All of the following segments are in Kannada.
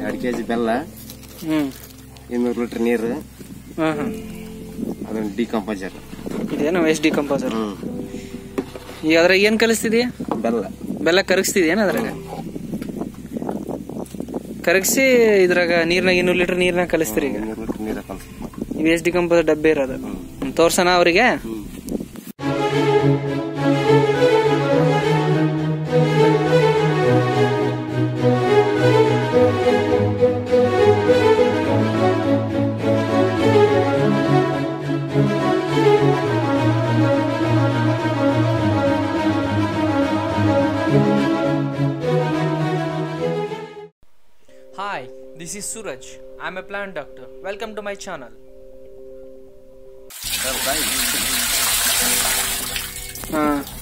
ಎರಡು ಕೆಜಿ ಬೆಲ್ಲ ಹ್ಮ್ ಇನ್ನೂರು ಲೀಟರ್ ನೀರು ಹಾ ಹಾ ಅದೊಂದು ಡಿಕಂಪೋಸರ್ ಇದೇನು ವೇಸ್ಟ್ ಡಿಕಂಪೋಸರ್ ಹ್ಮ್ ಈಗ ಅದ್ರಾಗ ಏನ್ ಕಲಿಸ್ತಿದ್ಯಾ ಬೆಲ್ಲ ಬೆಲ್ಲ ಕರಗಿಸ್ತಿದ್ಯೇನ ಅದ್ರಾಗ ಕರಗಿಸಿ ಇದ್ರಾಗ ನೀರ್ನಾಗ ಇನ್ನೂರು ಲೀಟರ್ ನೀರ್ನಾಗ ಕಲಿಸ್ತೀರಿ ಈಗ ಇನ್ನೂರು ಲೀಟರ್ ನೀರು ಕಲ್ಸಿ ವೇಸ್ಟ್ ಡಿಕಂಪೋಸರ್ ಡಬ್ಬೆ ಇರೋದು ಹ್ಮ್, ತೋರ್ಸಣ ಅವರಿಗೆ ಹ್ಮ್ Hi, this is Suraj. I'm a plant doctor. Welcome to my channel. ಹಾ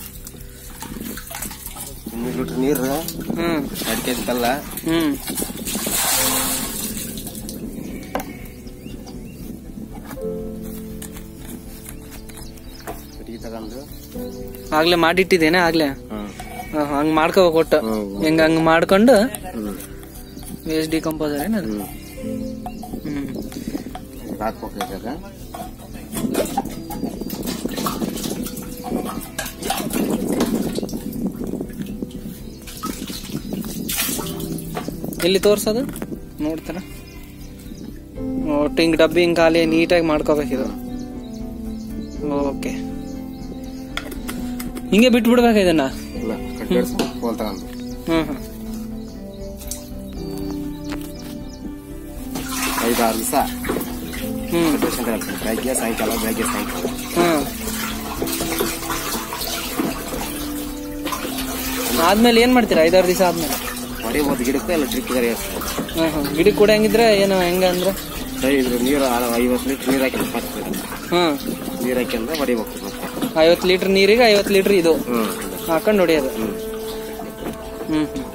ಇನ್ನೂರು ಲೀಟರ್ ನೀರು ಹ್ಮ್ ಎರಡು ಕೆಜಿ ಬೆಲ್ಲ ಹ್ಮ್ ಕಟ್ಟಿಗೆ ತಗೊಂಡು ಆಗ್ಲೇ ಮಾಡಿಟ್ಟಿದ್ದೇನೆ ಆಗ್ಲೇ ಹ್ಮ್ ಹಾ, ಹಂಗ್ ಮಾಡ್ಕೋಬೇಕು ಒಟ್ಟು ಹ್ಮ್. ಹೆಂಗ ಹಂಗ್ ಮಾಡ್ಕೊಂಡು ಹ್ಮ್ ವೇಸ್ಟ್ ಡಿಕಂಪೋಸರ್ ಏನದು ಹ್ಮ್ ಹ್ಮ್ ಹಾಕ್ಬೇಕು ಇವಾಗ ಎಲ್ಲಿ ತೋರ್ಸೋದು ನೋಡ್ತಾರ ಒಟ್ಟು ಹಿಂಗ್ ಡಬ್ಬಿ ಹಿಂಗ್ ಖಾಲಿ ನೀಟಾಗಿ ಮಾಡ್ಕೋಬೇಕಿದು ಓಕೆ ಹಿಂಗೆ ಬಿಟ್ಬಿಡ್ಬೇಕು ಇದನ್ನ ಇಲ್ಲ ಕಟ್ಟಿ ಕೋಲ್ ತಗೊಂಡು ಹ್ಮ್ ಹ್ಮ್ ಐದು ಆರು ದಿವಸ ಹ್ಮ್ ಕಟ್ಟಿಸ್ಕೊಂಡು ಹೇಳ್ತೀನಿ ಬೆಳಗ್ಗೆ ಸಾಯಂಕಾಲ ಬೆಳಗ್ಗೆ ಸಾಯಂಕಾಲ ಹ್ಮ್ ಆದ್ಮೇಲೆ ಏನ್ ಮಾಡ್ತೀರಾ ಐದಾರು ದಿವಸ ಆದ್ಮೇಲೆ ಹೊಡಿಬೋದು ಗಿಡಕ್ಕೆ ಇಲ್ಲ ಡ್ರಿಪ್ ಗಾರಿ ಹ್ಮ್ ಹ್ಮ್ ಗಿಡಕ್ಕೆ ಕೂಡ ಹೆಂಗಿದ್ರೆ ಏನು ಹೆಂಗ ಅಂದ್ರೆ ಇದ್ರ ನೀರು ಐವತ್ತು ಲೀಟರ್ ನೀರು ಹಾಕಿ ಫಸ್ಟ್ ಹ್ಮ್ ನೀರು ಹಾಕಿಂದ ಹೊಡಿಬೇಕು ಮತ್ತೆ ಐವತ್ತು ಲೀಟರ್ ನೀರಿಗೆ ಐವತ್ತು ಲೀಟರ್ ಇದು ಹ್ಮ್ ಹಾಕೊಂಡು ಹೊಡಿಯೋದು ಹ್ಮ್ ಹ್ಮ್ ಹ್ಮ್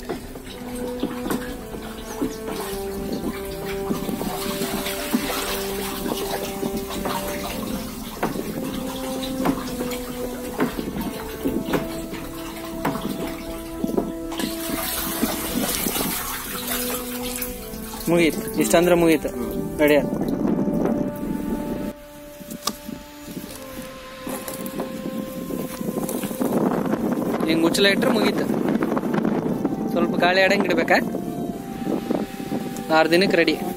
ಮುಗೀತು ಇಷ್ಟಂದ್ರೆ ಮುಗೀತು ನಡೆಯೋದು ಹಿಂಗ್ ಮುಚ್ಚಲ ಇಟ್ರೆ ಮುಗೀತು ಸ್ವಲ್ಪ ಗಾಳಿ ಆಡಂಗ್ ಇಡ್ಬೇಕಾ ಆರು ದಿನಕ್ಕೆ ರೆಡಿ